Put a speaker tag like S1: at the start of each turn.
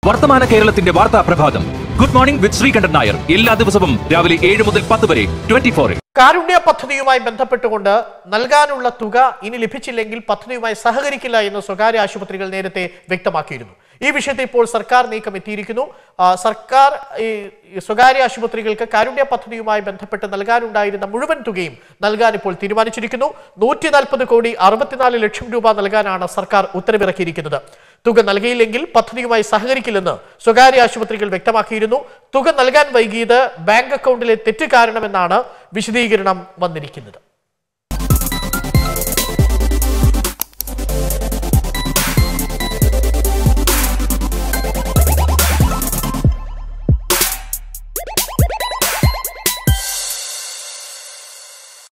S1: വർത്തമാന കേരളത്തിന്റെ വാർത്താ പ്രഭാതം good morning with Sreekandan Nair എല്ലാ ദിവസവും രാവിലെ ഏഴ് മുതൽ പത്ത് വരെ ട്വന്റി ഫോറിൽ
S2: കാരുണ്യ പദ്ധതിയുമായി ബന്ധപ്പെട്ടുകൊണ്ട് നൽകാനുള്ള തുക ഇനി ലഭിച്ചില്ലെങ്കിൽ പദ്ധതിയുമായി സഹകരിക്കില്ല എന്ന് സ്വകാര്യ ആശുപത്രികൾ നേരത്തെ വ്യക്തമാക്കിയിരുന്നു ഈ വിഷയത്തിൽ ഇപ്പോൾ സർക്കാർ നീക്കം എത്തിയിരിക്കുന്നു ആ, സർക്കാർ ഈ ഈ സ്വകാര്യ ആശുപത്രികൾക്ക് കാരുണ്യ പദ്ധതിയുമായി ബന്ധപ്പെട്ട് നൽകാനുണ്ടായിരുന്ന മുഴുവൻ തുകയും നൽകാൻ ഇപ്പോൾ തീരുമാനിച്ചിരിക്കുന്നു നൂറ്റി നാൽപ്പത് കോടി അറുപത്തിനാല് ലക്ഷം രൂപ നൽകാനാണ് സർക്കാർ ഉത്തരവിറക്കിയിരിക്കുന്നത് തുക നൽകിയില്ലെങ്കിൽ പദ്ധതിയുമായി സഹകരിക്കില്ലെന്ന് സ്വകാര്യ ആശുപത്രികൾ വ്യക്തമാക്കിയിരുന്നു തുക നൽകാൻ വൈകിയത് ബാങ്ക് അക്കൗണ്ടിലെ തെറ്റ് കാരണമെന്നാണ് വിശദീകരണം വന്നിരിക്കുന്നത്